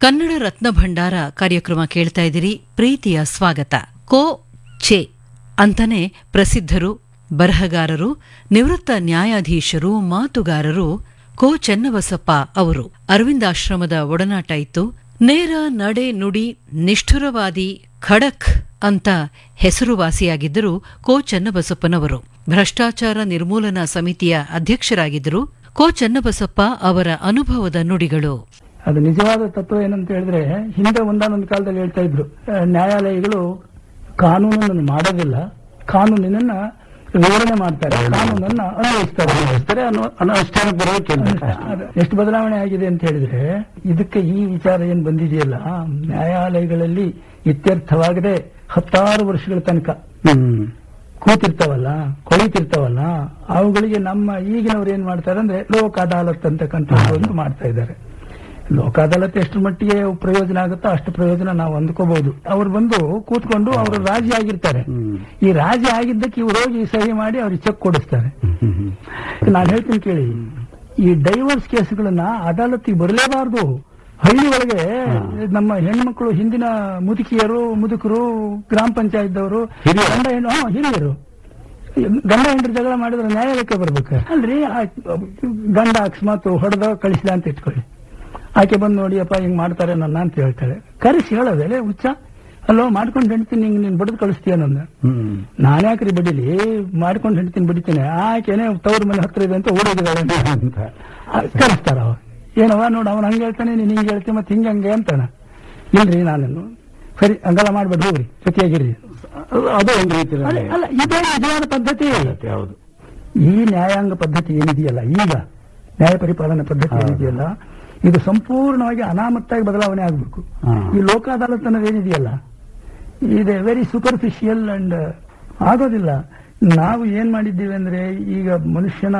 ಕನ್ನಡ ರತ್ನ ಭಂಡಾರ ಕಾರ್ಯಕ್ರಮ ಕೇಳ್ತಾ ಇದ್ದೀರಿ ಪ್ರೀತಿಯ ಸ್ವಾಗತ ಕೋ ಚೆ ಅಂತಾನೆ ಪ್ರಸಿದ್ಧರು ಬರಹಗಾರರು ನಿವೃತ್ತ ನ್ಯಾಯಾಧೀಶರು ಮಾತುಗಾರರು ಕೋ ಚೆನ್ನಬಸಪ್ಪ ಅವರು ಅರವಿಂದಾಶ್ರಮದ ಒಡನಾಟ ಇತ್ತು ನೇರ ನಡೆ ನುಡಿ ನಿಷ್ಠುರವಾದಿ ಖಡಕ್ ಅಂತ ಹೆಸರುವಾಸಿಯಾಗಿದ್ದರು ಕೋ ಚೆನ್ನಬಸಪ್ಪನವರು ಭ್ರಷ್ಟಾಚಾರ ನಿರ್ಮೂಲನಾ ಸಮಿತಿಯ ಅಧ್ಯಕ್ಷರಾಗಿದ್ದರು ಕೋ ಚೆನ್ನಬಸಪ್ಪ ಅವರ ಅನುಭವದ ನುಡಿಗಳು ಅದು ನಿಜವಾದ ತತ್ವ ಏನಂತ ಹೇಳಿದ್ರೆ ಹಿಂದೆ ಒಂದಾನೊಂದು ಕಾಲದಲ್ಲಿ ಹೇಳ್ತಾ ಇದ್ರು ಆ, ನ್ಯಾಯಾಲಯಗಳು ಕಾನೂನನ್ನು ಮಾಡೋದಿಲ್ಲ ಕಾನೂನಿನನ್ನ ವಿವರಣೆ ಮಾಡ್ತಾರೆ ಕಾನೂನನ್ನ ಅನ್ವಯಿಸ್ತಾರೆ ಅನ್ವಯಿಸ್ತಾರೆ ಅನ್ನೋ ಅನುಷ್ಠಾನ ಬರೋಕ್ಕಿಲ್ಲ ಅದು ಎಷ್ಟು ಬದಲಾವಣೆ ಆಗಿದೆ ಅಂತ ಹೇಳಿದ್ರೆ ಇದಕ್ಕೆ ಈ ವಿಚಾರ ಏನ್ ಬಂದಿದೆಯಲ್ಲ ನ್ಯಾಯಾಲಯಗಳಲ್ಲಿ ಇತ್ಯರ್ಥವಾಗದೆ ಹತ್ತಾರು ವರ್ಷಗಳ ತನಕ ಹ್ಮ್ ಕೂತಿರ್ತಾವಲ್ಲ ಕೊಳಿತಿರ್ತಾವಲ್ಲ ಅವುಗಳಿಗೆ ನಮ್ಮ ಈಗಿನವ್ರು ಏನ್ ಮಾಡ್ತಾರೆ ಅಂದ್ರೆ ಲೋಕ ಅದಾಲತ್ ಅಂತಕ್ಕಂಥ ಒಂದು ಮಾಡ್ತಾ ಇದ್ದಾರೆ ಲೋಕ ಅದಾಲತ್ ಎಷ್ಟು ಮಟ್ಟಿಗೆ ಪ್ರಯೋಜನ ಆಗುತ್ತೋ ಅಷ್ಟು ಪ್ರಯೋಜನ ನಾವು ಅಂದ್ಕೋಬಹುದು ಅವ್ರು ಬಂದು ಕೂತ್ಕೊಂಡು ಅವರು ರಾಜಿ ಆಗಿರ್ತಾರೆ ಹ್ಮ್. ಈ ರಾಜಿ ಆಗಿದ್ದಕ್ಕೆ ಇವ್ರು ಹೋಗಿ ಸಹಿ ಮಾಡಿ ಅವ್ರಿಗೆ ಚೆಕ್ ಕೊಡಿಸ್ತಾರೆ ಹ್ಮ್. ನಾನು ಹೇಳ್ತೀನಿ ಕೇಳಿ ಈ ಡೈವರ್ಸ್ ಕೇಸ್ಗಳನ್ನ ಅದಾಲತ್ತಿಗೆ ಬರಲೇಬಾರದು ಹಳ್ಳಿ ಒಳಗೆ ನಮ್ಮ ಹೆಣ್ಮಕ್ಳು ಹಿಂದಿನ ಮುದುಕಿಯರು ಮುದುಕರು ಗ್ರಾಮ ಪಂಚಾಯತ್ದವರು ಹಿರಿಯರು. ಗಂಡ ಹೆಣ್ಣು ಹಾ, ಹಿರಿಯರು ಗಂಡ ಹೆಂಡ್ರ ಜಗಳ ಮಾಡಿದ್ರೆ ನ್ಯಾಯಾಲಯಕ್ಕೆ ಬರ್ಬೇಕು ಅಲ್ರಿ ಆ ಗಂಡ ಅಕಸ್ಮಾತ್ ಹೊಡೆದ ಕಳಿಸಿದ ಅಂತ ಇಟ್ಕೊಳ್ಳಿ ಆಕೆ ಬಂದು ನೋಡಿ ಅಪ್ಪ ಹಿಂಗ್ ಮಾಡ್ತಾರೆ ನನ್ನ ಅಂತ ಹೇಳ್ತಾಳೆ ಕರೆಸಿ ಹೇಳೋದೇ ಹುಚ್ಚ ಅಲ್ಲೋ ಮಾಡ್ಕೊಂಡು ಹೆಣ್ತೀನಿ ಹಿಂಗ್ ನೀನ್ ಬಡದು ಕಳಿಸ್ತೀಯ ನನ್ನ ಹ್ಮ್ ನಾನ್ಯಾಕ್ರಿ ಬಡಿಲಿ ಮಾಡ್ಕೊಂಡು ಹೆಂಡ್ತೀನಿ ಬಡಿತೀನಿ ಆಕೆನೆ ತವ್ರ ಮನೆ ಹತ್ರ ಇದೆ ಅಂತ ಓಡೋಗಿದ್ದಾಳೆ ಅಂತ ಕರೆಸ್ತಾರ ಅವ ಏನವ ನೋಡು ಅವ್ನು ಹಂಗೆ ಹೇಳ್ತಾನೆ ನೀನ್ ಹಿಂಗೆ ಹೇಳ್ತೀನಿ ಮತ್ತೆ ಹಿಂಗೆ ಹಂಗೆ ಅಂತಾನ ಇಲ್ರಿ ನಾನು ಸರಿ ಹಂಗೆಲ್ಲ ಮಾಡ್ಬೇಡಿ ಹೋಗ್ರಿ ಜೊತೆಯಾಗಿರಿ ಅದು- ಅದು ಒಂದು ರೀತಿ ಅಲ್ಲ ಅಲ್ಲ, ಇದೇ ನಿಜವಾದ ಪದ್ಧತಿ ಹೌದು ಈ ನ್ಯಾಯಾಂಗ ಪದ್ಧತಿ ಏನಿದೆಯಲ್ಲ ಈಗ ನ್ಯಾಯ ಪರಿಪಾಲನಾ ಪದ್ಧತಿ ಹೌದು. ಏನಿದೆಯಲ್ಲ ಇದು ಸಂಪೂರ್ಣವಾಗಿ ಅನಾಮತ್ತಾಗಿ ಬದಲಾವಣೆ ಆಗಬೇಕು ಹಾ. ಈ ಲೋಕ ಅದಾಲತ್ ಅನ್ನೋದು ಏನಿದೆಯಲ್ಲ ಇದೆ ವೆರಿ ಸೂಪರ್ಫಿಷಿಯಲ್ ಅಂಡ್ ಆಗೋದಿಲ್ಲ ನಾವು ಏನ್ ಮಾಡಿದ್ದೀವಿ ಅಂದ್ರೆ ಈಗ ಮನುಷ್ಯನ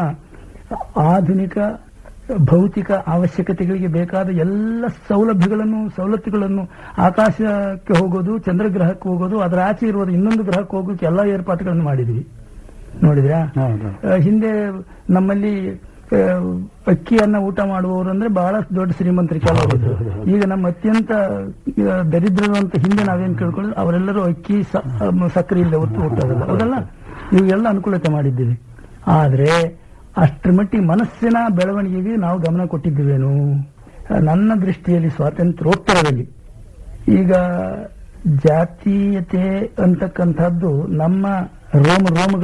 ಆಧುನಿಕ ಭೌತಿಕ ಅವಶ್ಯಕತೆಗಳಿಗೆ ಬೇಕಾದ ಎಲ್ಲ ಸೌಲಭ್ಯಗಳನ್ನು ಸವಲತ್ತುಗಳನ್ನು ಆಕಾಶಕ್ಕೆ ಹೋಗೋದು ಚಂದ್ರಗ್ರಹಕ್ಕೆ ಹೋಗೋದು ಅದರ ಆಚೆ ಇರುವುದು ಇನ್ನೊಂದು ಗ್ರಹಕ್ಕೆ ಹೋಗೋಕೆ ಎಲ್ಲ ಏರ್ಪಾಟುಗಳನ್ನು ಮಾಡಿದ್ವಿ ನೋಡಿದ್ರಾ ಹೌದು ಆ, ಹಿಂದೆ ನಮ್ಮಲ್ಲಿ ಆ, ಅಕ್ಕಿಯನ್ನ ಊಟ ಮಾಡುವವರು ಅಂದ್ರೆ ಬಹಳ ದೊಡ್ಡ ಶ್ರೀಮಂತರ ಕಾಲ ಹೌದು, ಆಗಿತ್ತು. ಹೌದು, ಹೌದು. ಈಗ ನಮ್ಮ ಅತ್ಯಂತ ಆ, ದರಿದ್ರರು ಅಂತ ಹಿಂದೆ ನಾವೇನ್ ಕೇಳ್ಕೊಳ್ಳೋದು ಅವರೆಲ್ಲರೂ ಅಕ್ಕಿ ಸ- ಆ, ಸಕ್ಕರೆ ಇಲ್ಲದೆ ಹೊತ್ತು ಹುಟ್ಟೋದಲ್ಲ ಹೌದಲ್ಲ ಇವೆಲ್ಲ ಅನುಕೂಲತೆ ಮಾಡಿದ್ದೀವಿ ಆದ್ರೆ ಅಷ್ಟರ ಮಟ್ಟಿಗೆ ಮನಸ್ಸಿನ ಬೆಳವಣಿಗೆಗೆ ನಾವು ಗಮನ ಕೊಟ್ಟಿದ್ದೀವೇನು ಆ, ನನ್ನ ದೃಷ್ಟಿಯಲ್ಲಿ ಸ್ವಾತಂತ್ರ್ಯೋತ್ತರದಲ್ಲಿ ಈಗ ಜಾತೀಯತೆ ಅಂತಕ್ಕಂಥದ್ದು ನಮ್ಮ ರೋಮ ರೋಮ